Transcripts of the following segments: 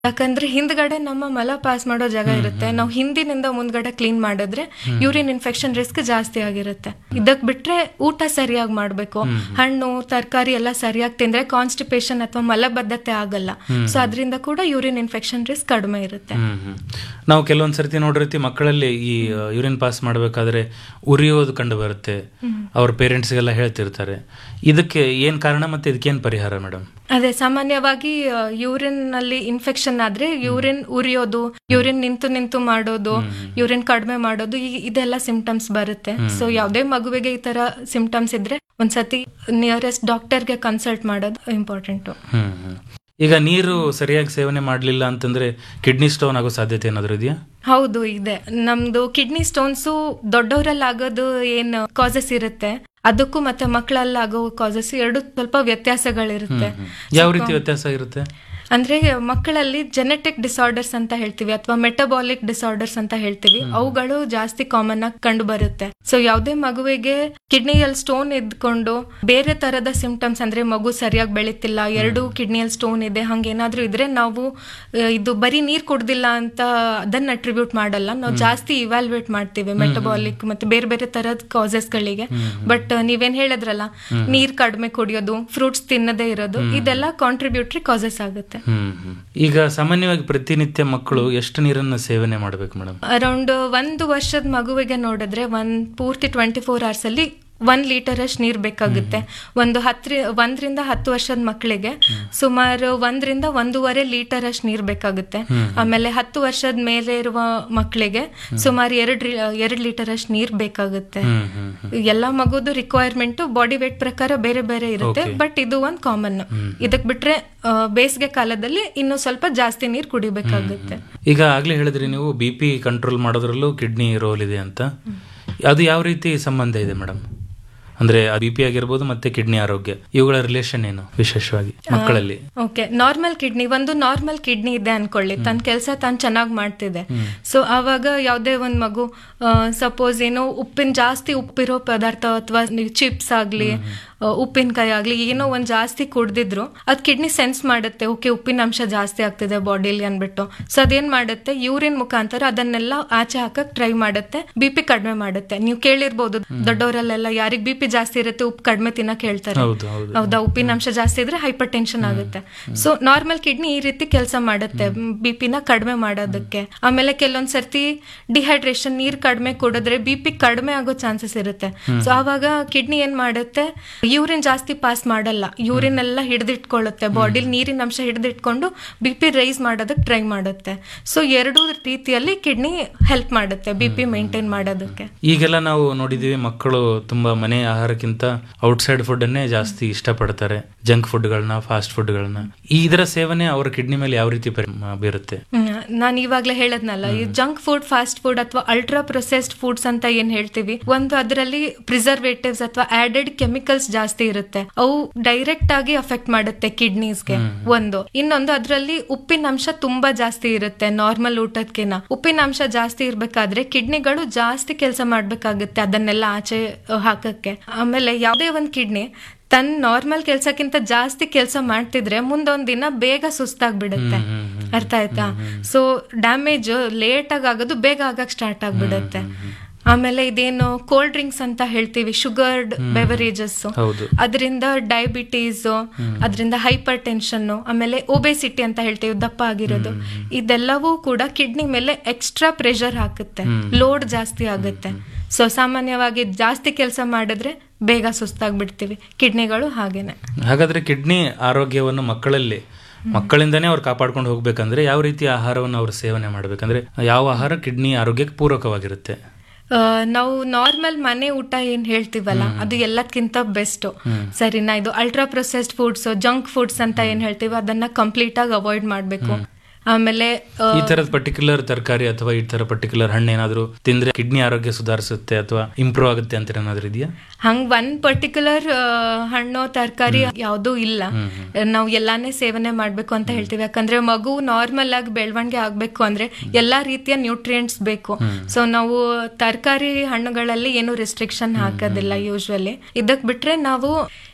ಯಾಕಂದ್ರೆ ಹಿಂದ್ಗಡೆ ನಮ್ಮ ಮಲ ಪಾಸ್ ಮಾಡೋ ಜಾಗ ಇರುತ್ತೆ ನಾವು ಹಿಂದಿನಿಂದ ಮುಂದ್ಗಡೆ ಕ್ಲೀನ್ ಮಾಡಿದ್ರೆ ಯೂರಿನ್ ಇನ್ಫೆಕ್ಷನ್ ರಿಸ್ಕ್ ಜಾಸ್ತಿ ಆಗಿರುತ್ತೆ ಇದಕ್ ಬಿಟ್ರೆ ಊಟ ಸರಿಯಾಗಿ ಮಾಡ್ಬೇಕು ಹಣ್ಣು ತರಕಾರಿ ಎಲ್ಲ ಸರಿಯಾಗಿ ತಿಂದ್ರೆ ಕಾನ್ಸ್ಟಿಪೇಷನ್ ಅಥವಾ ಮಲಬದ್ಧತೆ ಆಗಲ್ಲ ಸೊ ಅದರಿಂದ ಕೂಡ ಯೂರಿನ್ ಇನ್ಫೆಕ್ಷನ್ ರಿಸ್ಕ್ ಕಡಿಮೆ ಇರುತ್ತೆ ಹ್ಮ್ ಹ್ಮ್. ನಾವು ಕೆಲವೊಂದ್ ಸರ್ತಿ ನೋಡಿರ್ತೀವಿ ಮಕ್ಕಳಲ್ಲಿ ಈ ಯೂರಿನ್ ಪಾಸ್ ಮಾಡಬೇಕಾದ್ರೆ ಉರಿಯೋದು ಕಂಡು ಬರುತ್ತೆ ಅವ್ರ ಪೇರೆಂಟ್ಸ್ಗೆಲ್ಲ ಹೇಳ್ತಿರ್ತಾರೆ ಇದಕ್ಕೆ ಏನ್ ಕಾರಣ ಮತ್ತೆ ಇದಕ್ಕೇನ್ ಪರಿಹಾರ ಮೇಡಮ್ ಅದೇ ಸಾಮಾನ್ಯವಾಗಿ ಯೂರಿನ್ ನಲ್ಲಿ ಇನ್ಫೆಕ್ಷನ್ ಆದ್ರೆ ಯೂರಿನ್ ಉರಿಯೋದು ಯೂರಿನ್ ನಿಂತು ನಿಂತು ಮಾಡೋದು ಯೂರಿನ್ ಕಡಿಮೆ ಮಾಡೋದು ಈ- ಇದೆಲ್ಲ ಸಿಂಪ್ಟಮ್ಸ್ ಬರುತ್ತೆ ಸೊ ಯಾವ್ದೇ ಮಗುವಿಗೆ ಈ ತರ ಸಿಂಪ್ಟಮ್ಸ್ ಇದ್ರೆ ಒಂದ್ಸತಿ ನಿಯರೆಸ್ಟ್ ಡಾಕ್ಟರ್ಗೆ ಕನ್ಸಲ್ಟ್ ಮಾಡೋದು ಇಂಪಾರ್ಟೆಂಟ್ ಹ್ಮ್ ಹ್ಮ್. ಈಗ ನೀರು ಸರಿಯಾಗಿ ಸೇವನೆ ಮಾಡ್ಲಿಲ್ಲ ಅಂತಂದ್ರೆ ಕಿಡ್ನಿ ಸ್ಟೋನ್ ಆಗೋ ಸಾಧ್ಯತೆ ಏನಾದ್ರು ಇದೆಯಾ ಹೌದು ಇದೆ ನಮ್ದು ಕಿಡ್ನಿ ಸ್ಟೋನ್ಸು ದೊಡ್ಡವರಲ್ಲಿ ಆಗೋದು ಏನ್ ಕಾಸಸ್ ಇರುತ್ತೆ ಅದಕ್ಕೂ ಮತ್ತೆ ಮಕ್ಕಳಲ್ಲಿ ಆಗೋ ಕಾಸಸ್ ಎರಡು ಸ್ವಲ್ಪ ವ್ಯತ್ಯಾಸಗಳಿರುತ್ತೆ ಯಾವ ರೀತಿ ವ್ಯತ್ಯಾಸ ಇರುತ್ತೆ ಅಂದ್ರೆ ಮಕ್ಕಳಲ್ಲಿ ಜೆನೆಟಿಕ್ ಡಿಸಾರ್ಡರ್ಸ್ ಅಂತ ಹೇಳ್ತೀವಿ ಅಥವಾ ಮೆಟಬಾಲಿಕ್ ಡಿಸಾರ್ಡರ್ಸ್ ಅಂತ ಹೇಳ್ತೀವಿ ಅವುಗಳು ಜಾಸ್ತಿ ಕಾಮನ್ ಆಗಿ ಕಂಡು ಬರುತ್ತೆ ಸೊ ಯಾವುದೇ ಮಗುವಿಗೆ ಕಿಡ್ನಿಯಲ್ಲಿ ಸ್ಟೋನ್ ಇದ್ಕೊಂಡು ಬೇರೆ ತರದ ಸಿಂಪ್ಟಮ್ಸ್ ಅಂದ್ರೆ ಮಗು ಸರಿಯಾಗಿ ಬೆಳೀತಿಲ್ಲ ಎರಡು ಕಿಡ್ನಿಯಲ್ಲಿ ಸ್ಟೋನ್ ಇದೆ ಹಂಗೇನಾದ್ರೂ ಇದ್ರೆ ನಾವು ಆ, ಇದು ಬರೀ ನೀರ್ ಕುಡ್ದಿಲ್ಲ ಅಂತ ಅದನ್ನ ಅಟ್ರಿಬ್ಯೂಟ್ ಮಾಡಲ್ಲ ನಾವು ಜಾಸ್ತಿ ಇವ್ಯಾಲ್ಯೂಯೇಟ್ ಮಾಡ್ತೀವಿ ಮೆಟಬಾಲಿಕ್ ಮತ್ತೆ ಬೇರೆ ಬೇರೆ ತರದ ಕಾಸಸ್ ಗಳಿಗೆ ಬಟ್ ನೀವೇನ್ ಹೇಳಿದ್ರಲ್ಲ ನೀರ್ ಕಡಿಮೆ ಕುಡಿಯೋದು ಫ್ರೂಟ್ಸ್ ತಿನ್ನದೇ ಇರೋದು ಇದೆಲ್ಲ ಕಾಂಟ್ರಿಬ್ಯೂಟರಿ ಕಾಸಸ್ ಆಗುತ್ತೆ ಹ್ಮ್ ಹ್ಮ್. ಈಗ ಸಾಮಾನ್ಯವಾಗಿ ಪ್ರತಿನಿತ್ಯ ಮಕ್ಕಳು ಎಷ್ಟು ನೀರನ್ನ ಸೇವನೆ ಮಾಡ್ಬೇಕು ಮೇಡಮ್ ಅರೌಂಡ್ ಒಂದು ವರ್ಷದ ಮಗುವಿಗೆ ನೋಡಿದ್ರೆ ಒಂದ್ ಪೂರ್ತಿ ಟ್ವೆಂಟಿ ಫೋರ್ ಅವರ್ಸ್ ಅಲ್ಲಿ ಒಂದ್ ಲೀಟರ್ ಅಷ್ಟು ನೀರ್ ಬೇಕಾಗುತ್ತೆ ಒಂದು ಹತ್ರ ಒಂದರಿಂದ ಹತ್ತು ವರ್ಷದ ಮಕ್ಕಳಿಗೆ ಸುಮಾರು ಒಂದರಿಂದ ಒಂದೂವರೆ ಲೀಟರ್ ಅಷ್ಟು ನೀರ್ ಬೇಕಾಗುತ್ತೆ ಆಮೇಲೆ ಹತ್ತು ವರ್ಷದ ಮೇಲೆ ಇರುವ ಮಕ್ಕಳಿಗೆ ಸುಮಾರು ಎರಡ್ ಎರಡ್ ಲೀಟರ್ ಅಷ್ಟು ನೀರ್ ಬೇಕಾಗುತ್ತೆ ಹ್ಮ್ ಹ್ಮ್ ಹ್ಮ್. ಎಲ್ಲಾ ಮಗುದು ರಿಕ್ವೈರ್ಮೆಂಟ್ ಬಾಡಿ ವೇಟ್ ಪ್ರಕಾರ ಬೇರೆ ಬೇರೆ ಇರುತ್ತೆ Okay. ಬಟ್ ಇದು ಒಂದ್ ಕಾಮನ್ ಇದಕ್ ಬಿಟ್ರೆ ಆ, ಬೇಸಿಗೆ ಕಾಲದಲ್ಲಿ ಇನ್ನು ಸ್ವಲ್ಪ ಜಾಸ್ತಿ ನೀರ್ ಕುಡಿಬೇಕಾಗುತ್ತೆ ಈಗ ಆಗ್ಲೇ ಹೇಳಿದ್ರಿ ನೀವು ಬಿ ಪಿ ಕಂಟ್ರೋಲ್ ಮಾಡೋದ್ರಲ್ಲೂ ಕಿಡ್ನಿ ರೋಲ್ ಇದೆ ಅಂತ ಅದು ಯಾವ ರೀತಿ ಸಂಬಂಧ ಇದೆ ಮೇಡಮ್ ಅಂದ್ರೆ ಬಿ ಪಿ ಆಗಿರ್ಬೋದು ಮತ್ತೆ ಕಿಡ್ನಿ ಆರೋಗ್ಯ ಇವುಗಳ ರಿಲೇಷನ್ ಏನು ವಿಶೇಷವಾಗಿ ಮಕ್ಕಳಲ್ಲಿ ಓಕೆ ನಾರ್ಮಲ್ ಕಿಡ್ನಿ ಒಂದು ನಾರ್ಮಲ್ ಕಿಡ್ನಿ ಇದೆ ಅನ್ಕೊಳ್ಳಿ ತನ್ನ ಕೆಲಸ ತಾನು ಚೆನ್ನಾಗಿ ಮಾಡ್ತಿದೆ ಸೊ ಆವಾಗ ಯಾವುದೇ ಒಂದು ಮಗು ಸಪೋಸ್ ಏನೋ ಉಪ್ಪಿನ ಜಾಸ್ತಿ ಉಪ್ಪಿರೋ ಪದಾರ್ಥ ಅಥವಾ ಚಿಪ್ಸ್ ಆಗ್ಲಿ ಆ, ಉಪ್ಪಿನಕಾಯಿ ಆಗ್ಲಿ ಏನೋ ಒಂದ್ ಜಾಸ್ತಿ ಕುಡ್ದಿದ್ರು ಅದ್ ಕಿಡ್ನಿ ಸೆನ್ಸ್ ಮಾಡುತ್ತೆ ಓಕೆ ಉಪ್ಪಿನ ಅಂಶ ಜಾಸ್ತಿ ಆಗ್ತಿದೆ ಬಾಡಿಲಿ ಅನ್ಬಿಟ್ಟು ಸೊ ಅದೇನ್ ಮಾಡುತ್ತೆ ಯೂರಿನ್ ಮುಖಾಂತರ ಅದನ್ನೆಲ್ಲ ಆಚೆ ಹಾಕಕ್ ಟ್ರೈ ಮಾಡುತ್ತೆ ಬಿ ಪಿ ಕಡಿಮೆ ಮಾಡುತ್ತೆ ನೀವು ಕೇಳಿರ್ಬೋದು ದೊಡ್ಡವರಲ್ಲೆಲ್ಲ ಯಾರಿಗ್ ಬಿ ಪಿ ಜಾಸ್ತಿ ಇರುತ್ತೆ ಉಪ್ಪು ಕಡಿಮೆ ತಿನ್ನಕ್ ಹೇಳ್ತಾರೆ ಹೌದು ಹೌದು ಹೌದಾ ಉಪ್ಪಿನ ಅಂಶ ಜಾಸ್ತಿ ಇದ್ರೆ ಹೈಪರ್ ಟೆನ್ಷನ್ ಆಗುತ್ತೆ ಸೊ ನಾರ್ಮಲ್ ಕಿಡ್ನಿ ಈ ರೀತಿ ಕೆಲಸ ಮಾಡುತ್ತೆ ಬಿ ಪಿನ ಕಡಿಮೆ ಮಾಡೋದಕ್ಕೆ ಆಮೇಲೆ ಕೆಲವೊಂದ್ ಸರ್ತಿ ಡಿಹೈಡ್ರೇಷನ್ ನೀರ್ ಕಡಿಮೆ ಕುಡಿದ್ರೆ ಬಿ ಪಿ ಕಡಿಮೆ ಆಗೋ ಚಾನ್ಸಸ್ ಇರುತ್ತೆ ಸೊ ಆವಾಗ ಕಿಡ್ನಿ ಏನ್ ಮಾಡುತ್ತೆ ಯೂರಿನ್ ಜಾಸ್ತಿ ಪಾಸ್ ಮಾಡಲ್ಲ ಯೂರಿನ್ ಎಲ್ಲ ಹಿಡಿದಿಟ್ಕೊಳ್ಳುತ್ತೆ ಬಾಡಿಲಿ ನೀರಿನ ಅಂಶ ಹಿಡಿದಿಟ್ಕೊಂಡು ಬಿ ಪಿ ರೈಸ್ ಮಾಡೋದಕ್ಕೆ ಟ್ರೈ ಮಾಡುತ್ತೆ ಸೊ ಎರಡು ರೀತಿಯಲ್ಲಿ ಕಿಡ್ನಿ ಹೆಲ್ಪ್ ಮಾಡುತ್ತೆ ಬಿ ಪಿ ಮೇಂಟೈನ್ ಮಾಡೋದಕ್ಕೆ ಈಗೆಲ್ಲ ನಾವು ನೋಡಿದೀವಿ ಮಕ್ಕಳು ತುಂಬಾ ಮನೆ ಆಹಾರಕ್ಕಿಂತ ಔಟ್ಸೈಡ್ ಫುಡ್ ಅನ್ನೇ ಜಾಸ್ತಿ ಇಷ್ಟಪಡ್ತಾರೆ ಜಂಕ್ ಫುಡ್ಗಳನ್ನ ಫಾಸ್ಟ್ ಫುಡ್ಗಳನ್ನ ಈ ಇದರ ಸೇವನೆ ಅವರ ಕಿಡ್ನಿ ಮೇಲೆ ಯಾವ ರೀತಿ ಪರಿಣಾಮ ಬೀರುತ್ತೆ ನಾನು ಇವಾಗ್ಲೇ ಹೇಳದ್ನಲ್ಲ ಈ ಜಂಕ್ ಫುಡ್ ಫಾಸ್ಟ್ ಫುಡ್ ಅಥವಾ ಅಲ್ಟ್ರಾ ಪ್ರೊಸೆಸ್ಡ್ ಫುಡ್ಸ್ ಅಂತ ಏನ್ ಹೇಳ್ತೀವಿ ಒಂದು ಅದರಲ್ಲಿ ಪ್ರಿಸರ್ವೇಟಿವ್ಸ್ ಅಥವಾ ಆಡೆಡ್ ಕೆಮಿಕಲ್ಸ್ ಜಾಸ್ತಿ ಇರುತ್ತೆ ಅವು ಡೈರೆಕ್ಟ್ ಆಗಿ ಅಫೆಕ್ಟ್ ಮಾಡುತ್ತೆ ಕಿಡ್ನೀಸ್ಗೆ ಒಂದು ಇನ್ನೊಂದು ಅದರಲ್ಲಿ ಉಪ್ಪಿನ ಅಂಶ ತುಂಬಾ ಜಾಸ್ತಿ ಇರುತ್ತೆ ನಾರ್ಮಲ್ ಊಟಕ್ಕಿನ ಉಪ್ಪಿನ ಅಂಶ ಜಾಸ್ತಿ ಇರ್ಬೇಕಾದ್ರೆ ಕಿಡ್ನಿಗಳು ಜಾಸ್ತಿ ಕೆಲಸ ಮಾಡ್ಬೇಕಾಗುತ್ತೆ ಅದನ್ನೆಲ್ಲ ಆಚೆ ಆ, ಹಾಕಕ್ಕೆ ಆಮೇಲೆ ಯಾವುದೇ ಒಂದು ಕಿಡ್ನಿ ತನ್ನ ನಾರ್ಮಲ್ ಕೆಲ್ಸಕ್ಕಿಂತ ಜಾಸ್ತಿ ಕೆಲಸ ಮಾಡ್ತಿದ್ರೆ ಮುಂದೊಂದ್ ದಿನ ಬೇಗ ಸುಸ್ತಾಗ್ಬಿಡುತ್ತೆ ಅರ್ಥ ಆಯ್ತಾ ಸೊ ಡ್ಯಾಮೇಜ್ ಲೇಟ್ ಆಗಿ ಆಗೋದು ಬೇಗ ಆಗಕ್ ಸ್ಟಾರ್ಟ್ ಆಗ್ಬಿಡುತ್ತೆ ಆಮೇಲೆ ಇದೇನು ಕೋಲ್ಡ್ ಡ್ರಿಂಕ್ಸ್ ಅಂತ ಹೇಳ್ತೀವಿ ಶುಗರ್ಡ್ ಬೆವರೇಜಸ್ ಹೌದು ಅದರಿಂದ ಡಯಾಬಿಟೀಸ್ ಅದರಿಂದ ಹೈಪರ್ ಟೆನ್ಷನ್ ಆಮೇಲೆ ಒಬೆಸಿಟಿ ಅಂತ ಹೇಳ್ತೀವಿ ದಪ್ಪ ಆಗಿರೋದು ಇದೆಲ್ಲವೂ ಕೂಡ ಕಿಡ್ನಿ ಮೇಲೆ ಎಕ್ಸ್ಟ್ರಾ ಪ್ರೆಷರ್ ಹಾಕುತ್ತೆ ಲೋಡ್ ಜಾಸ್ತಿ ಆಗುತ್ತೆ ಸೊ ಸಾಮಾನ್ಯವಾಗಿ ಜಾಸ್ತಿ ಕೆಲಸ ಮಾಡಿದ್ರೆ ಬೇಗ ಸುಸ್ತಾಗ್ಬಿಡ್ತೀವಿ ಕಿಡ್ನಿಗಳು ಹಾಗೇನೆ ಹಾಗಾದ್ರೆ ಕಿಡ್ನಿ ಆರೋಗ್ಯವನ್ನು ಮಕ್ಕಳಲ್ಲಿ ಮಕ್ಕಳಿಂದನೇ ಅವ್ರು ಕಾಪಾಡ್ಕೊಂಡು ಹೋಗ್ಬೇಕಂದ್ರೆ ಯಾವ ರೀತಿ ಆಹಾರವನ್ನು ಅವ್ರು ಸೇವನೆ ಮಾಡ್ಬೇಕಂದ್ರೆ ಯಾವ ಆಹಾರ ಕಿಡ್ನಿ ಆರೋಗ್ಯಕ್ಕೆ ಪೂರಕವಾಗಿರುತ್ತೆ ಆ, ನಾವು ನಾರ್ಮಲ್ ಮನೆ ಊಟ ಏನ್ ಹೇಳ್ತೀವಲ್ಲ ಅದು ಎಲ್ಲದಕ್ಕಿಂತ ಬೆಸ್ಟ್ ಸರಿನಾ ಇದು ultra processed foods junk foods ಅಂತ ಏನ್ ಹೇಳ್ತೀವಿ ಅದನ್ನ ಕಂಪ್ಲೀಟ್ ಆಗಿ ಅವಾಯ್ಡ್ ಮಾಡ್ಬೇಕು ಆಮೇಲೆ ಆ, ಈ ತರದ ಪರ್ಟಿಕ್ಯುಲರ್ ತರಕಾರಿ ಅಥವಾ ಈ ತರ ಪರ್ಟಿಕ್ಯುಲರ್ ಹಣ್ಣು ಏನಾದ್ರು ತಿಂದ್ರೆ ಕಿಡ್ನಿ ಆರೋಗ್ಯ ಸುಧಾರಿಸುತ್ತೆ ಅಥವಾ ಇಂಪ್ರೂವ್ ಆಗುತ್ತೆ ಅಂತ ಏನಾದ್ರು ಇದೆಯಾ ಹಂಗ್ ಒಂದ್ ಪರ್ಟಿಕ್ಯುಲರ್ ಹಣ್ಣು ತರಕಾರಿ ಯಾವ್ದೂ ಇಲ್ಲ ನಾವು ಎಲ್ಲಾನೇ ಸೇವನೆ ಮಾಡ್ಬೇಕು ಅಂತ ಹೇಳ್ತೀವಿ ಯಾಕಂದ್ರೆ ಮಗು ನಾರ್ಮಲ್ ಆಗಿ ಬೆಳವಣಿಗೆ ಆಗ್ಬೇಕು ಅಂದ್ರೆ ಎಲ್ಲಾ ರೀತಿಯ ನ್ಯೂಟ್ರಿಯೆಂಟ್ಸ್ ಬೇಕು ಸೊ ನಾವು ತರಕಾರಿ ಹಣ್ಣುಗಳಲ್ಲಿ ಏನು ರೆಸ್ಟ್ರಿಕ್ಷನ್ ಹಾಕೋದಿಲ್ಲ ಯೂಶ್ವಲಿ ಇದಕ್ ಬಿಟ್ರೆ ನಾವು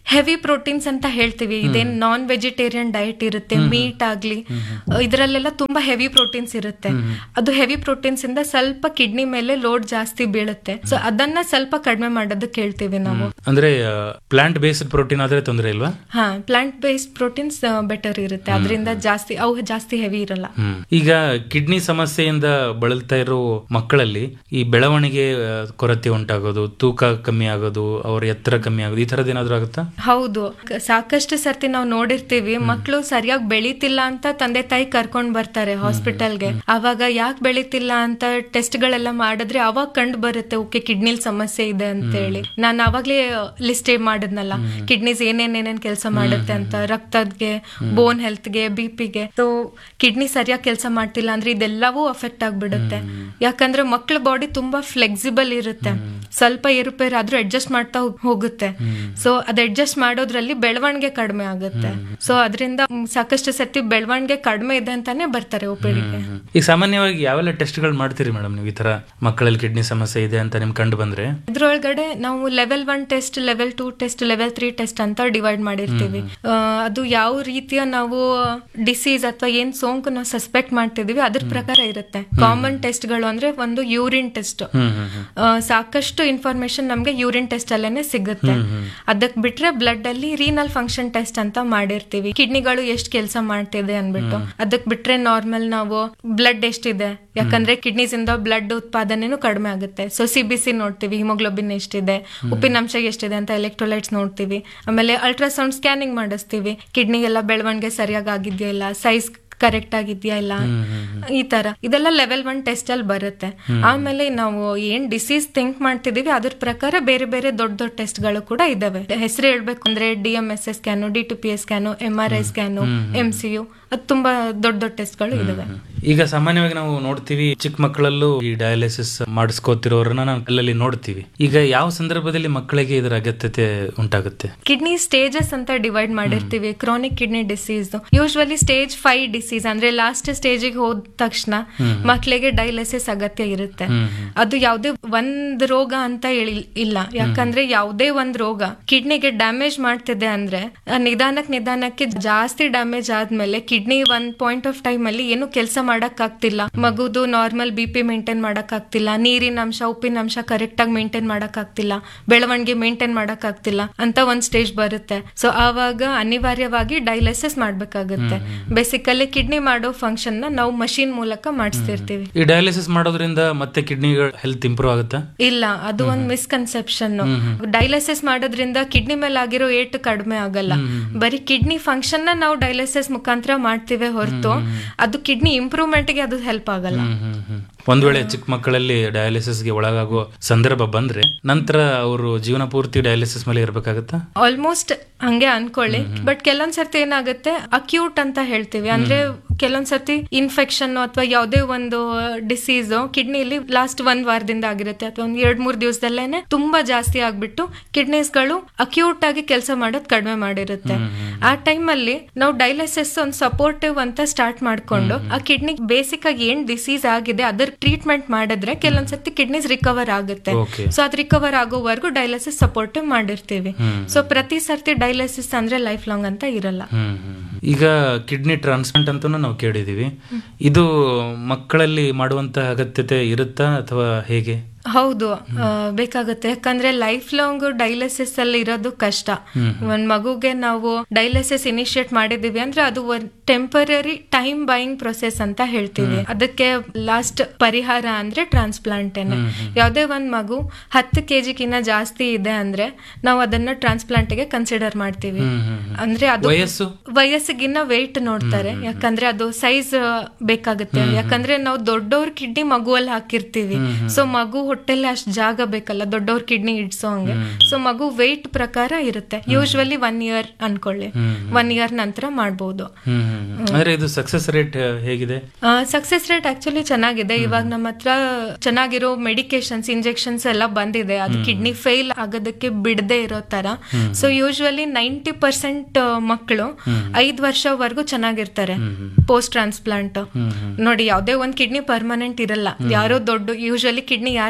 ಹೆವಿ ಪ್ರೋಟೀನ್ಸ್ ಅಂತ ಹೇಳ್ತೀವಿ ಇದೇನ್ ನಾನ್ ವೆಜಿಟೇರಿಯನ್ ಡಯಟ್ ಇರುತ್ತೆ ಮೀಟ್ ಆಗ್ಲಿ ಇದರಲ್ಲೆಲ್ಲ ತುಂಬಾ ಹೆವಿ ಪ್ರೋಟೀನ್ಸ್ ಇರುತ್ತೆ ಅದು ಹೆವಿ ಪ್ರೋಟೀನ್ಸ್ ಇಂದ ಸ್ವಲ್ಪ ಕಿಡ್ನಿ ಮೇಲೆ ಲೋಡ್ ಜಾಸ್ತಿ ಬೀಳುತ್ತೆ ಸೊ ಅದನ್ನ ಸ್ವಲ್ಪ ಕಡಿಮೆ ಮಾಡೋದಕ್ಕೆ ಹೇಳ್ತೀವಿ ನಾವು ಅಂದ್ರೆ ಪ್ಲಾಂಟ್ ಬೇಸ್ಡ್ ಪ್ರೋಟೀನ್ ಆದ್ರೆ ತೊಂದರೆ ಇಲ್ವಾ ಹಾ ಪ್ಲಾಂಟ್ ಬೇಸ್ಡ್ ಪ್ರೋಟೀನ್ಸ್ ಬೆಟರ್ ಇರುತ್ತೆ ಅದರಿಂದ ಜಾಸ್ತಿ ಅವು ಜಾಸ್ತಿ ಹೆವಿ ಇರಲ್ಲ ಹ್ಮ್. ಈಗ ಕಿಡ್ನಿ ಸಮಸ್ಯೆಯಿಂದ ಬಳಲ್ತಾ ಇರೋ ಮಕ್ಕಳಲ್ಲಿ ಈ ಬೆಳವಣಿಗೆ ಆ, ಕೊರತೆ ಉಂಟಾಗೋದು ತೂಕ ಕಮ್ಮಿ ಆಗೋದು ಅವ್ರ ಎತ್ತರ ಕಮ್ಮಿ ಆಗೋದು ಈ ತರದ್ ಏನಾದ್ರು ಆಗುತ್ತಾ ಹೌದು ಕ- ಸಾಕಷ್ಟು ಸರ್ತಿ ನಾವು ನೋಡಿರ್ತೀವಿ ಮಕ್ಕಳು ಸರಿಯಾಗಿ ಬೆಳೀತಿಲ್ಲ ಅಂತ ತಂದೆ ತಾಯಿ ಕರ್ಕೊಂಡ್ ಬರ್ತಾರೆ ಹಾಸ್ಪಿಟಲ್ಗೆ ಅವಾಗ ಯಾಕೆ ಬೆಳೀತಿಲ್ಲ ಅಂತ ಟೆಸ್ಟ್ ಗಳೆಲ್ಲ ಮಾಡಿದ್ರೆ ಅವಾಗ ಕಂಡು ಬರುತ್ತೆ ಓಕೆ ಕಿಡ್ನಿಲ್ ಸಮಸ್ಯೆ ಇದೆ ಅಂತ ಹೇಳಿ ನಾನು ಅವಾಗ್ಲೇ ಲಿಸ್ಟ್ ಮಾಡಿದ್ನಲ್ಲ ಕಿಡ್ನೀಸ್ ಏನೇನ್ ಏನೇನ್ ಕೆಲಸ ಮಾಡುತ್ತೆ ಅಂತ ರಕ್ತದ್ಗೆ ಬೋನ್ ಹೆಲ್ತ್ಗೆ ಬಿ ಪಿಗೆ ಸೊ ಕಿಡ್ನಿ ಸರಿಯಾಗಿ ಕೆಲಸ ಮಾಡ್ತಿಲ್ಲ ಅಂದ್ರೆ ಇದೆಲ್ಲವೂ ಅಫೆಕ್ಟ್ ಆಗ್ಬಿಡುತ್ತೆ ಯಾಕಂದ್ರೆ ಮಕ್ಳ ಬಾಡಿ ತುಂಬಾ ಫ್ಲೆಕ್ಸಿಬಲ್ ಇರುತ್ತೆ ಸ್ವಲ್ಪ ಏರುಪೇರು ಆದ್ರೂ ಅಡ್ಜಸ್ಟ್ ಮಾಡ್ತಾ ಹೋಗ್- ಹೋಗುತ್ತೆ ಸೊ ಅದ್ ಅಡ್ಜಸ್ಟ್ ಮಾಡೋದ್ರಲ್ಲಿ ಬೆಳವಣಿಗೆ ಕಡಿಮೆ ಆಗುತ್ತೆ ಸೊ ಅದರಿಂದ ಸಾಕಷ್ಟು ಸತಿ ಬೆಳವಣಿಗೆ ಕಡಿಮೆ ಇದೆ ಅಂತಾನೆ ಬರ್ತಾರೆ ಒಪಿಡಿಗೆ ಈಗ ಸಾಮಾನ್ಯವಾಗಿ ಯಾವೆಲ್ಲ ಟೆಸ್ಟ್ಗಳು ಮಾಡ್ತೀರಿ ಮೇಡಮ್ ನೀವು ಈ ತರ ಮಕ್ಕಳಲ್ಲಿ ಕಿಡ್ನಿ ಸಮಸ್ಯೆ ಇದೆ ಅಂತ ನಿಮ್ ಕಂಡು ಬಂದ್ರೆ ಇದ್ರೊಳಗಡೆ ನಾವು level one test level two test level three test ಅಂತ ಡಿವೈಡ್ ಮಾಡಿರ್ತೀವಿ ಆ, ಅದು ಯಾವ ರೀತಿಯ ನಾವು ಡಿಸೀಸ್ ಅಥವಾ ಏನ್ ಸೋಂಕು ನಾವು ಸಸ್ಪೆಕ್ಟ್ ಮಾಡ್ತಿದೀವಿ ಅದ್ರ ಪ್ರಕಾರ ಇರುತ್ತೆ ಕಾಮನ್ ಟೆಸ್ಟ್ಗಳು ಅಂದ್ರೆ ಒಂದು ಯೂರಿನ್ ಟೆಸ್ಟ್ ಹ್ಮ್ ಹ್ಮ್ ಹ್ಮ್ ಸಾಕಷ್ಟು ಇನ್ಫಾರ್ಮೇಶನ್ ನಮ್ಗೆ ಯೂರಿನ್ ಟೆಸ್ಟ್ ಅಲ್ಲೇನೆ ಸಿಗುತ್ತೆ ಅದಕ್ ಬಿಟ್ರೆ ಬ್ಲಡ್ ಅಲ್ಲಿ ರೀನಲ್ ಫಂಕ್ಷನ್ ಟೆಸ್ಟ್ ಅಂತ ಮಾಡಿರ್ತೀವಿ ಕಿಡ್ನಿಗಳು ಎಷ್ಟು ಕೆಲಸ ಮಾಡ್ತಿದೆ ಅನ್ಬಿಟ್ಟು ಅದಕ್ ಬಿಟ್ರೆ ನಾರ್ಮಲ್ ನಾವು ಬ್ಲಡ್ ಎಷ್ಟಿದೆ ಯಾಕಂದ್ರೆ ಕಿಡ್ನೀಸ್ ಇಂದ ಬ್ಲಡ್ ಉತ್ಪಾದನೆನೂ ಕಡಿಮೆ ಆಗುತ್ತೆ ಸೊ ಸಿ ಬಿ ಸಿ ನೋಡ್ತೀವಿ ಹಿಮೋಗ್ಲೋಬಿನ್ ಎಷ್ಟಿದೆ ಉಪ್ಪಿನಂಶ ಎಷ್ಟಿದೆ ಅಂತ ಎಲೆಕ್ಟ್ರೋಲೈಟ್ಸ್ ನೋಡ್ತೀವಿ ಆಮೇಲೆ ಅಲ್ಟ್ರಾಸೌಂಡ್ ಸ್ಕ್ಯಾನಿಂಗ್ ಮಾಡಿಸ್ತೀವಿ ಕಿಡ್ನಿ ಎಲ್ಲ ಬೆಳವಣಿಗೆ ಸರಿಯಾಗಿ ಆಗಿದ್ಯಾ ಇಲ್ಲ ಸೈಜ್ ಕರೆಕ್ಟ್ ಆಗಿದ್ಯಾ ಇಲ್ಲ ಈ ತರ ಇದೆಲ್ಲ ಲೆವೆಲ್ ಒನ್ ಟೆಸ್ಟ್ ಅಲ್ಲಿ ಬರುತ್ತೆ ಆಮೇಲೆ ನಾವು ಏನ್ ಡಿಸೀಸ್ ಥಿಂಕ್ ಮಾಡ್ತಿದೀವಿ ಅದ್ರ ಪ್ರಕಾರ ಬೇರೆ ಬೇರೆ ದೊಡ್ಡ ದೊಡ್ಡ ಟೆಸ್ಟ್ ಗಳು ಕೂಡ ಇದಾವೆ ಹೆಸರು ಹೇಳ್ಬೇಕು ಅಂದ್ರೆ D M S S scan D T P S scan M R I scan M C U ಅದು ತುಂಬಾ ದೊಡ್ಡ ದೊಡ್ಡ ಟೆಸ್ಟ್ ಗಳು ಇದಾವೆ ಈಗ ಸಾಮಾನ್ಯವಾಗಿ ನಾವು ನೋಡ್ತೀವಿ ಚಿಕ್ಕ ಮಕ್ಕಳಲ್ಲೂ ಈ ಡಯಾಲಿಸಿಸ್ ಮಾಡಿಸ್ಕೋತಿರೋರನ್ನ ನಾವು ಕಲ್ಲಲ್ಲಿ ನೋಡ್ತೀವಿ ಈಗ ಯಾವ ಸಂದರ್ಭದಲ್ಲಿ ಮಕ್ಕಳಿಗೆ ಇದರ ಅಗತ್ಯತೆ ಉಂಟಾಗುತ್ತೆ ಕಿಡ್ನಿ ಸ್ಟೇಜಸ್ ಅಂತ ಡಿವೈಡ್ ಮಾಡಿರ್ತೀವಿ chronic kidney disease usually stage five disease ಅಂದ್ರೆ ಲಾಸ್ಟ್ ಸ್ಟೇಜಿಗೆ ಹೋದ ತಕ್ಷಣ ಮಕ್ಕಳಿಗೆ ಡೈಲಿಸಿಸ್ ಅಗತ್ಯ ಇರುತ್ತೆ ಅದು ಯಾವುದೇ ಒಂದ್ ರೋಗ ಅಂತ ಹೇಳಿ ಇಲ್ಲ ಯಾಕಂದ್ರೆ ಯಾವುದೇ ಒಂದ್ ರೋಗ ಕಿಡ್ನಿಗೆ ಡ್ಯಾಮೇಜ್ ಮಾಡ್ತಿದೆ ಅಂದ್ರೆ ಆ ನಿಧಾನಕ್ ನಿಧಾನಕ್ಕೆ ಜಾಸ್ತಿ ಡ್ಯಾಮೇಜ್ ಆದ್ಮೇಲೆ ಕಿಡ್ನಿ ಒಂದ್ ಪಾಯಿಂಟ್ ಆಫ್ ಟೈಮ್ ಅಲ್ಲಿ ಏನು ಕೆಲಸ ಮಾಡಕ್ ಆಗ್ತಿಲ್ಲ ಮಗುದು ನಾರ್ಮಲ್ ಬಿ ಪಿ ಮೇಂಟೈನ್ ಮಾಡಕ್ ಆಗ್ತಿಲ್ಲ ನೀರಿನ ಅಂಶ ಉಪ್ಪಿನ ಅಂಶ ಕರೆಕ್ಟ್ ಆಗಿ ಮೇಂಟೈನ್ ಮಾಡಕ್ ಆಗ್ತಿಲ್ಲ ಬೆಳವಣಿಗೆ ಮೇಂಟೈನ್ ಮಾಡಕ್ ಆಗ್ತಿಲ್ಲ ಅಂತ ಒಂದ್ ಸ್ಟೇಜ್ ಬರುತ್ತೆ ಸೊ ಆವಾಗ ಅನಿವಾರ್ಯವಾಗಿ ಡೈಲಿಸಿಸ್ ಮಾಡ್ಬೇಕಾಗುತ್ತೆ ಬೇಸಿಕಲಿ ಕಿಡ್ನಿ ಮಾಡೋ ಫಂಕ್ಷನ್ ನ ನಾವು ಮಷಿನ್ ಮೂಲಕ ಮಾಡಿಸ್ತಿರ್ತೀವಿ ಈ ಡಯಾಲಿಸಿಸ್ ಮಾಡೋದ್ರಿಂದ ಮತ್ತೆ ಕಿಡ್ನಿಗಳ ಹೆಲ್ತ್ ಇಂಪ್ರೂವ್ ಆಗುತ್ತಾ ಇಲ್ಲ ಅದು ಒಂದ್ ಮಿಸ್ಕನ್ಸೆಪ್ಷನ್ ಡೈಲಿಸಿಸ್ ಮಾಡೋದ್ರಿಂದ ಕಿಡ್ನಿ ಮೇಲೆ ಆಗಿರೋ ಏಟು ಕಡಿಮೆ ಆಗಲ್ಲ ಬರೀ ಕಿಡ್ನಿ ಫಂಕ್ಷನ್ ನ ನಾವು ಡೈಲಿಸಿಸ್ ಮುಖಾಂತರ ಮಾಡ್ತೀವಿ ಹೊರತು ಅದು ಕಿಡ್ನಿ ಇಂಪ್ರೂವ್ಮೆಂಟ್ ಗೆ ಅದು ಹೆಲ್ಪ್ ಆಗಲ್ಲ ಹ್ಮ್ ಹ್ಮ್ ಹ್ಮ್ ಒಂದ್ ವೇಳೆ ಚಿಕ್ಕ ಮಕ್ಕಳಲ್ಲಿ ಡಯಾಲಿಸಿಸ್ಗೆ ಒಳಗಾಗೋ ಸಂದರ್ಭ ಬಂದ್ರೆ ನಂತರ ಅವರು ಜೀವನ ಪೂರ್ತಿ ಡಯಾಲಿಸಿಸ್ ಮೇಲೆ ಇರ್ಬೇಕಾಗತ್ತಾ ಆಲ್ಮೋಸ್ಟ್ ಹಂಗೆ ಅನ್ಕೊಳ್ಳಿ ಬಟ್ ಕೆಲವೊಂದ್ ಸರ್ತಿ ಏನಾಗುತ್ತೆ ಅಕ್ಯೂಟ್ ಅಂತ ಹೇಳ್ತೀವಿ ಅಂದ್ರೆ ಕೆಲವೊಂದ್ ಸರ್ತಿ ಇನ್ಫೆಕ್ಷನ್ ಅಥವಾ ಯಾವುದೇ ಒಂದು ಡಿಸೀಸ್ ಕಿಡ್ನಿಲಿ ಲಾಸ್ಟ್ ಒಂದ್ ವಾರದಿಂದ ಆಗಿರುತ್ತೆ ಅಥವಾ ಒಂದ್ ಎರಡ್ ಮೂರ್ ದಿವಸದಲ್ಲೇನೆ ತುಂಬಾ ಜಾಸ್ತಿ ಆಗ್ಬಿಟ್ಟು ಕಿಡ್ನೀಸ್ ಗಳು ಅಕ್ಯೂಟ್ ಆಗಿ ಕೆಲಸ ಮಾಡೋದ್ ಕಡಿಮೆ ಮಾಡಿರುತ್ತೆ ಆ ಟೈಮ್ ಅಲ್ಲಿ ನಾವು ಡೈಲಿಸಿಸ್ ಒಂದು ಸಪೋರ್ಟಿವ್ ಅಂತ ಸ್ಟಾರ್ಟ್ ಮಾಡ್ಕೊಂಡು ಆ ಕಿಡ್ನಿ ಬೇಸಿಕ್ ಆಗಿ ಏನ್ ಡಿಸೀಸ್ ಆಗಿದೆ ಅದರ ಟ್ರೀಟ್ಮೆಂಟ್ ಮಾಡಿದ್ರೆ ಕೆಲವೊಂದ್ಸತಿ ಕಿಡ್ನೀಸ್ ರಿಕವರ್ ಆಗುತ್ತೆ ಓಕೆ ಸೊ ಅದ್ ರಿಕವರ್ ಆಗೋವರೆಗೂ ಡೈಲಿಸಿಸ್ ಸಪೋರ್ಟಿವ್ ಮಾಡಿರ್ತೀವಿ ಸೊ ಪ್ರತಿ ಸರ್ತಿ ಡೈಲಿಸಿಸ್ ಅಂದ್ರೆ ಲೈಫ್ ಲಾಂಗ್ ಅಂತ ಇರಲ್ಲ ಹ್ಮ್ ಹ್ಮ್. ಈಗ ಕಿಡ್ನಿ ಟ್ರಾನ್ಸ್ಪ್ಲಾಂಟ್ ಅಂತೂ ನಾವು ಕೇಳಿದೀವಿ ಇದು ಮಕ್ಕಳಲ್ಲಿ ಮಾಡುವಂತ ಅಗತ್ಯತೆ ಇರುತ್ತಾ ಅಥವಾ ಹೇಗೆ ಹೌದು ಆ, ಬೇಕಾಗುತ್ತೆ ಯಾಕಂದ್ರೆ ಲೈಫ್ ಲಾಂಗ್ ಡೈಲಿಸಿಸ್ ಅಲ್ಲಿ ಇರೋದು ಕಷ್ಟ ಒಂದ್ ಮಗುಗೆ ನಾವು ಡೈಲಿಸಿಸ್ ಇನಿಶಿಯೇಟ್ ಮಾಡಿದೀವಿ ಅಂದ್ರೆ ಅದು ಒಂದ್ ಟೆಂಪರರಿ ಟೈಮ್ ಬೈಯಿಂಗ್ ಪ್ರೊಸೆಸ್ ಅಂತ ಹೇಳ್ತೀವಿ ಅದಕ್ಕೆ ಲಾಸ್ಟ್ ಪರಿಹಾರ ಅಂದ್ರೆ ಟ್ರಾನ್ಸ್ಪ್ಲಾಂಟ್ ಯಾವ್ದೇ ಒಂದ್ ಮಗು ಹತ್ತು ಕೆಜಿಗಿನ್ನ ಜಾಸ್ತಿ ಇದೆ ಅಂದ್ರೆ ನಾವು ಅದನ್ನ ಟ್ರಾನ್ಸ್ಪ್ಲಾಂಟ್ ಗೆ ಕನ್ಸಿಡರ್ ಮಾಡ್ತೀವಿ ಹ್ಮ್ ಹ್ಮ್ ಹ್ಮ್. ಅಂದ್ರೆ ಅದು ವಯಸ್ಸು ವಯಸ್ಸಿಗಿನ್ನ ವೆಯ್ಟ್ ನೋಡ್ತಾರೆ ಯಾಕಂದ್ರೆ ಅದು ಸೈಜ್ ಬೇಕಾಗುತ್ತೆ ಯಾಕಂದ್ರೆ ನಾವು ದೊಡ್ಡವ್ರ ಕಿಡ್ನಿ ಮಗುವಲ್ಲಿ ಹಾಕಿರ್ತೀವಿ ಸೊ ಮಗು ಹೊಟ್ಟೆಲಿ ಅಷ್ಟ್ ಜಾಗ ಬೇಕಲ್ಲ ದೊಡ್ಡವ್ರ ಕಿಡ್ನಿ ಇಡ್ಸೋ ಹಂಗೆ ಸೊ ಮಗು ವೆಯ್ಟ್ ಪ್ರಕಾರ ಇರುತ್ತೆ ಯೂಶ್ವಲಿ ಒನ್ ಇಯರ್ ಅನ್ಕೊಳ್ಳಿ ಒನ್ ಇಯರ್ ನಂತರ ಮಾಡ್ಬೋದು ಹ್ಮ್ ಹ್ಮ್ ಹ್ಮ್. ಅಂದ್ರೆ ಇದು ಸಕ್ಸಸ್ ರೇಟ್ ಹೇಗಿದೆ ಸಕ್ಸಸ್ ರೇಟ್ ಆಕ್ಚುಲಿ ಚೆನ್ನಾಗಿದೆ ಇವಾಗ ನಮ್ಮ ಹತ್ರ ಚೆನ್ನಾಗಿರೋ ಮೆಡಿಕೇಶನ್ಸ್ ಇಂಜೆಕ್ಷನ್ಸ್ ಎಲ್ಲ ಬಂದಿದೆ ಅದು ಕಿಡ್ನಿ ಫೇಲ್ ಆಗೋದಕ್ಕೆ ಬಿಡದೆ ಇರೋ ತರ ಸೊ ಯೂಶುವಲಿ ನೈಂಟಿ ಪರ್ಸೆಂಟ್ ಮಕ್ಕಳು ಐದ್ ವರ್ಷವರೆಗೂ ಚೆನ್ನಾಗಿರ್ತಾರೆ ಪೋಸ್ಟ್ ಟ್ರಾನ್ಸ್ಪ್ಲಾಂಟ್ ನೋಡಿ ಯಾವ್ದೇ ಒಂದ್ ಕಿಡ್ನಿ ಪರ್ಮನೆಂಟ್ ಇರಲ್ಲ ಯಾರೋ ದೊಡ್ಡ ಯೂಶುವಲಿ ಕಿಡ್ನಿ ಯಾರ್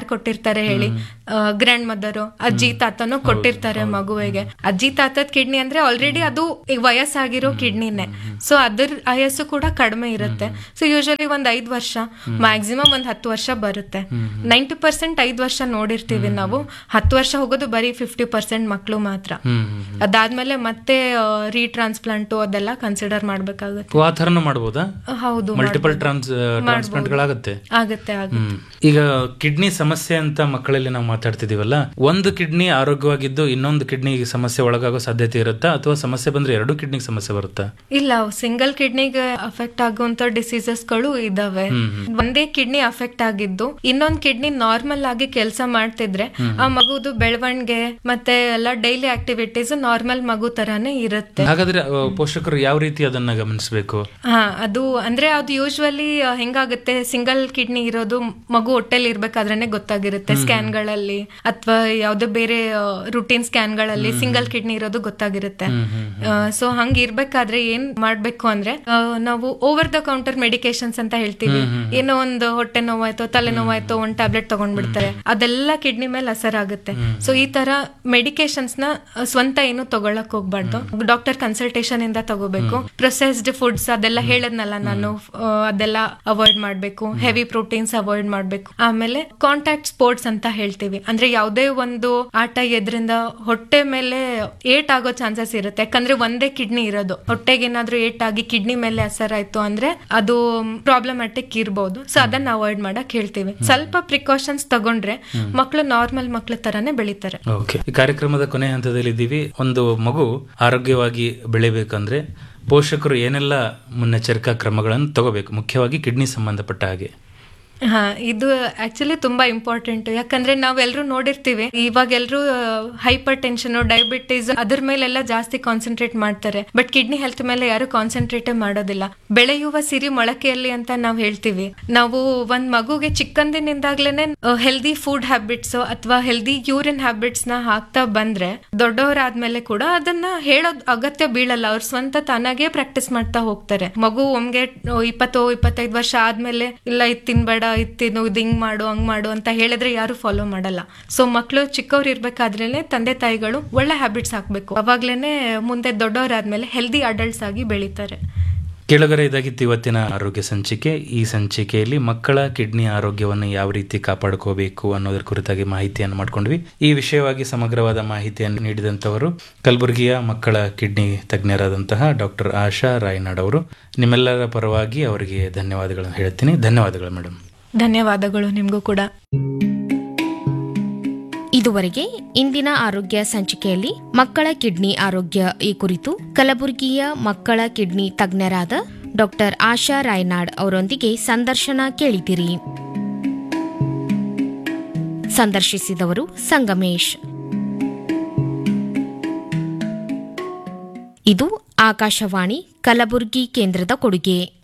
ಕೊಟ್ಟಿರ್ತಾರೆ ಹೇಳಿ ಗ್ರ್ಯಾಂಡ್ ಮದರ್ ಅಜ್ಜಿ ತಾತನೂ ಕೊಟ್ಟಿರ್ತಾರೆ ಮಗುವಿಗೆ ಅಜ್ಜಿ ತಾತದ ಕಿಡ್ನಿ ಅಂದ್ರೆ ಆಲ್ರೆಡಿ ಅದು ಈಗ ವಯಸ್ಸಾಗಿರೋ ಕಿಡ್ನಿನೇ ಸೊ ಅದ್ರ ಆಯಸ್ಸು ಕೂಡ ಕಡಿಮೆ ಇರುತ್ತೆ ಸೊ ಯೂಶಲಿ ಒಂದ್ ಐದ್ ವರ್ಷ ಮ್ಯಾಕ್ಸಿಮಮ್ ಒಂದ್ ಹತ್ತು ವರ್ಷ ಬರುತ್ತೆ ನೈಂಟಿ ಪರ್ಸೆಂಟ್ ಐದ್ ವರ್ಷ ನೋಡಿರ್ತೀವಿ ನಾವು ಹತ್ತು ವರ್ಷ ಹೋಗೋದು ಬರೀ ಫಿಫ್ಟಿ ಪರ್ಸೆಂಟ್ ಮಕ್ಳು ಮಾತ್ರ ಹ್ಮ್ ಹ್ಮ್ ಅದಾದ್ಮೇಲೆ ಮತ್ತೆ ರೀಟ್ರಾನ್ಸ್ಪ್ಲಾಂಟು ಅದೆಲ್ಲ ಕನ್ಸಿಡರ್ ಮಾಡ್ಬೇಕಾಗುತ್ತೆ ಓ, ಆ ಥರನೂ ಮಾಡ್ಬೋದಾ ಹೌದು ಮಲ್ಟಿಪಲ್ ಟ್ರಾನ್ಸ್ ಟ್ರಾನ್ಸ್ಪ್ಲಾಂಟ್ಗಳಾಗುತ್ತೆ ಆಗುತ್ತೆ ಆಗುತ್ತೆ ಹ್ಮ್ ಈಗ ಕಿಡ್ನಿ ಸಮಸ್ಯೆ ಅಂತ ಮಕ್ಕಳಲ್ಲಿ ನಾವು ಮಾತಾಡ್ತಿದೀವಲ್ಲ ಒಂದು ಕಿಡ್ನಿ ಆರೋಗ್ಯವಾಗಿದ್ದು ಇನ್ನೊಂದು ಕಿಡ್ನಿ ಸಮಸ್ಯೆ ಒಳಗಾಗೋ ಸಾಧ್ಯತೆ ಇರುತ್ತಾ ಅಥವಾ ಸಮಸ್ಯೆ ಬಂದ್ರೆ ಎರಡು ಕಿಡ್ನಿಗೆ ಸಮಸ್ಯೆ ಬರುತ್ತಾ ಇಲ್ಲ ಸಿಂಗಲ್ ಕಿಡ್ನಿಗೆ ಅಫೆಕ್ಟ್ ಆಗುವಂತ ಡಿಸೀಸಸ್ ಗಳು ಇದಾವೆ ಒಂದೇ ಕಿಡ್ನಿ ಅಫೆಕ್ಟ್ ಆಗಿದ್ದು ಇನ್ನೊಂದ್ ಕಿಡ್ನಿ ನಾರ್ಮಲ್ ಆಗಿ ಕೆಲಸ ಮಾಡ್ತಿದ್ರೆ ಆ ಮಗುದು ಬೆಳವಣಿಗೆ ಮತ್ತೆ ಎಲ್ಲ ಡೈಲಿ ಆಕ್ಟಿವಿಟೀಸ್ ನಾರ್ಮಲ್ ಮಗು ತರಾನೇ ಇರುತ್ತೆ ಹಾಗಾದ್ರೆ ಅ, ಪೋಷಕರು ಯಾವ ರೀತಿ ಅದನ್ನ ಗಮನಿಸಬೇಕು ಹಾ ಅದು ಅಂದ್ರೆ ಅದು ಯೂಶ್ವಲಿ ಹೆಂಗಾಗುತ್ತೆ ಸಿಂಗಲ್ ಕಿಡ್ನಿ ಇರೋದು ಮಗು ಹೊಟ್ಟೆಲಿ ಇರ್ಬೇಕಾದ್ರೇನೆ ಗೊತ್ತಾಗಿರುತ್ತೆ ಸ್ಕ್ಯಾನ್ ಗಳಲ್ಲಿ ಅಥವಾ ಯಾವ್ದೇ ಬೇರೆ ರುಟೀನ್ ಸ್ಕ್ಯಾನ್ ಗಳಲ್ಲಿ ಸಿಂಗಲ್ ಕಿಡ್ನಿ ಇರೋದು ಗೊತ್ತಾಗಿರುತ್ತೆ ಸೊ ಹಂಗ ಇರ್ಬೇಕಾದ್ರೆ ಏನ್ ಮಾಡ್ಬೇಕು ಅಂದ್ರೆ ಆ, ನಾವು ಓವರ್ ದ ಕೌಂಟರ್ ಮೆಡಿಕೇಶನ್ಸ್ ಅಂತ ಹೇಳ್ತೀವಿ ಏನೋ ಒಂದು ಹೊಟ್ಟೆ ನೋವಾಯ್ತೋ ತಲೆ ನೋವಾಯ್ತೋ ಒಂದ್ ಟ್ಯಾಬ್ಲೆಟ್ ತಗೊಂಡ್ಬಿಡ್ತಾರೆ ಅದೆಲ್ಲ ಕಿಡ್ನಿ ಮೇಲೆ ಅಸರ್ ಆಗುತ್ತೆ ಸೊ ಈ ತರ ಮೆಡಿಕೇಶನ್ಸ್ ನ ಆ, ಸ್ವಂತ ಏನು ತಗೊಳಕ್ ಹೋಗ್ಬಾರ್ದು ಡಾಕ್ಟರ್ ಕನ್ಸಲ್ಟೇಷನ್ ಇಂದ ತಗೋಬೇಕು ಪ್ರೊಸೆಸ್ಡ್ ಫುಡ್ಸ್ ಅದೆಲ್ಲ ಹೇಳದ್ನಲ್ಲ ನಾನು ಆ, ಅದೆಲ್ಲ ಅವಾಯ್ಡ್ ಮಾಡ್ಬೇಕು ಹೆವಿ ಪ್ರೋಟೀನ್ಸ್ ಅವಾಯ್ಡ್ ಮಾಡ್ಬೇಕು ಆಮೇಲೆ ಕಾಂಟ್ಯಾಕ್ಟ್ ಸ್ಪೋರ್ಟ್ಸ್ ಅಂತ ಹೇಳ್ತೀವಿ ಅಂದ್ರೆ ಯಾವುದೇ ಒಂದು ಆಟ ಎದ್ರಿಂದ ಹೊಟ್ಟೆ ಮೇಲೆ ಏಟ್ ಆಗೋ ಚಾನ್ಸಸ್ ಇರುತ್ತೆ ಯಾಕಂದ್ರೆ ಒಂದೇ ಕಿಡ್ನಿ ಇರೋದು ಹೊಟ್ಟೆಗೆ ಏನಾದ್ರೂ ಏಟ್ ಆಗಿ ಕಿಡ್ನಿ ಮೇಲೆ ಅಸರ್ ಆಯ್ತು ಅಂದ್ರೆ ಅದು ಪ್ರಾಬ್ಲಮ್ಯಾಟಿಕ್ ಇರ್ಬೋದು ಸೊ ಅದನ್ನ ಅವಾಯ್ಡ್ ಮಾಡಕ್ ಹೇಳ್ತೀವಿ ಸ್ವಲ್ಪ ಪ್ರಿಕಾಷನ್ಸ್ ತಗೊಂಡ್ರೆ ಮಕ್ಳು ನಾರ್ಮಲ್ ಮಕ್ಳ ತರಾನೇ ಬೆಳಿತಾರೆ ಓಕೆ ಈ ಕಾರ್ಯಕ್ರಮದ ಕೊನೆ ಹಂತದಲ್ಲಿ ಇದ್ದೀವಿ ಒಂದು ಮಗು ಆರೋಗ್ಯವಾಗಿ ಬೆಳಿಬೇಕಂದ್ರೆ ಪೋಷಕರು ಏನೆಲ್ಲ ಮುನ್ನೆಚ್ಚರಿಕಾ ಕ್ರಮಗಳನ್ನು ತಗೋಬೇಕು ಮುಖ್ಯವಾಗಿ ಕಿಡ್ನಿ ಸಂಬಂಧಪಟ್ಟ ಹಾಗೆ ಹಾ ಇದು ಆಕ್ಚುಲಿ ತುಂಬಾ ಇಂಪಾರ್ಟೆಂಟ್ ಯಾಕಂದ್ರೆ ನಾವೆಲ್ಲರೂ ನೋಡಿರ್ತೀವಿ ಇವಾಗ ಎಲ್ಲರೂ ಹೈಪರ್ ಟೆನ್ಷನ್ ಡಯಾಬಿಟೀಸ್ ಅದ್ರ ಮೇಲೆಲ್ಲ ಜಾಸ್ತಿ ಕಾನ್ಸಂಟ್ರೇಟ್ ಮಾಡ್ತಾರೆ ಬಟ್ ಕಿಡ್ನಿ ಹೆಲ್ತ್ ಮೇಲೆ ಯಾರು ಕಾನ್ಸಂಟ್ರೇಟೇ ಮಾಡೋದಿಲ್ಲ ಬೆಳೆಯುವ ಸಿರಿ ಮೊಳಕೆಯಲ್ಲಿ ಅಂತ ನಾವು ಹೇಳ್ತೀವಿ ನಾವು ಒಂದ್ ಮಗುಗೆ ಚಿಕ್ಕಂದಿನಿಂದಾಗ್ಲೇನೆ ಹೆಲ್ದಿ ಫುಡ್ ಹ್ಯಾಬಿಟ್ಸ್ ಅಥವಾ ಹೆಲ್ದಿ ಯೂರಿನ್ ಹ್ಯಾಬಿಟ್ಸ್ ನ ಹಾಕ್ತಾ ಬಂದ್ರೆ ದೊಡ್ಡವರಾದ್ಮೇಲೆ ಕೂಡ ಅದನ್ನ ಹೇಳೋದ್ ಅಗತ್ಯ ಬೀಳಲ್ಲ ಅವ್ರ ಸ್ವಂತ ತಾನಾಗೆ ಪ್ರಾಕ್ಟೀಸ್ ಮಾಡ್ತಾ ಹೋಗ್ತಾರೆ ಮಗು ಒಮ್ಗೆ ಇಪ್ಪತ್ತು ಇಪ್ಪತ್ತೈದು ವರ್ಷ ಆದ್ಮೇಲೆ ಇಲ್ಲ ಇದ್ ತಿನ್ಬೇಡ ಇದ್ ತಿನ್ನು ಇದ್ ಹಿಂಗ್ ಮಾಡು ಹಂಗ್ ಮಾಡು ಅಂತ ಹೇಳಿದ್ರೆ ಯಾರು ಫಾಲೋ ಮಾಡಲ್ಲ ಸೊ ಮಕ್ಳು ಚಿಕ್ಕವ್ರು ಇರ್ಬೇಕಾದ್ರೇನೆ ತಂದೆ ತಾಯಿಗಳು ಒಳ್ಳೆ ಹ್ಯಾಬಿಟ್ಸ್ ಹಾಕ್ಬೇಕು ಅವಾಗ್ಲೇನೆ ಮುಂದೆ ದೊಡ್ಡವರಾದ್ಮೇಲೆ ಹೆಲ್ದಿ ಅಡಲ್ಟ್ಸ್ ಆಗಿ ಬೆಳಿತಾರೆ ಕೆಳಗರೆ ಇದಾಗಿತ್ತು ಇವತ್ತಿನ ಆರೋಗ್ಯ ಸಂಚಿಕೆ ಈ ಸಂಚಿಕೆಯಲ್ಲಿ ಮಕ್ಕಳ ಕಿಡ್ನಿ ಆರೋಗ್ಯವನ್ನು ಯಾವ ರೀತಿ ಕಾಪಾಡ್ಕೋಬೇಕು ಅನ್ನೋದ್ರ ಕುರಿತಾಗಿ ಮಾಹಿತಿಯನ್ನು ಮಾಡ್ಕೊಂಡ್ವಿ ಈ ವಿಷಯವಾಗಿ ಸಮಗ್ರವಾದ ಮಾಹಿತಿಯನ್ನು ನೀಡಿದಂಥವರು ಕಲಬುರಗಿಯ ಮಕ್ಕಳ ಕಿಡ್ನಿ ತಜ್ಞರಾದಂತಹ ಡಾಕ್ಟರ್ ಆಶಾ ರಾಯ್ನಾಡ್ ಅವರು ನಿಮ್ಮೆಲ್ಲರ ಪರವಾಗಿ ಅವರಿಗೆ ಧನ್ಯವಾದಗಳನ್ನು ಹೇಳ್ತೀನಿ ಧನ್ಯವಾದಗಳು ಮೇಡಮ್ ಧನ್ಯವಾದಗಳು ನಿಮ್ಗೂ ಕೂಡ ಇದುವರೆಗೆ ಇಂದಿನ ಆರೋಗ್ಯ ಸಂಚಿಕೆಯಲ್ಲಿ ಮಕ್ಕಳ ಕಿಡ್ನಿ ಆರೋಗ್ಯ ಈ ಕುರಿತು ಕಲಬುರಗಿಯ ಮಕ್ಕಳ ಕಿಡ್ನಿ ತಜ್ಞರಾದ ಡಾಕ್ಟರ್ ಆಶಾ ರಾಯ್ನಾಡ್ ಅವರೊಂದಿಗೆ ಸಂದರ್ಶನ ಕೇಳಿದಿರಿ ಸಂದರ್ಶಿಸಿದವರು ಸಂಗಮೇಶ್ ಇದು ಆಕಾಶವಾಣಿ ಕಲಬುರಗಿ ಕೇಂದ್ರದ ಕೊಡುಗೆ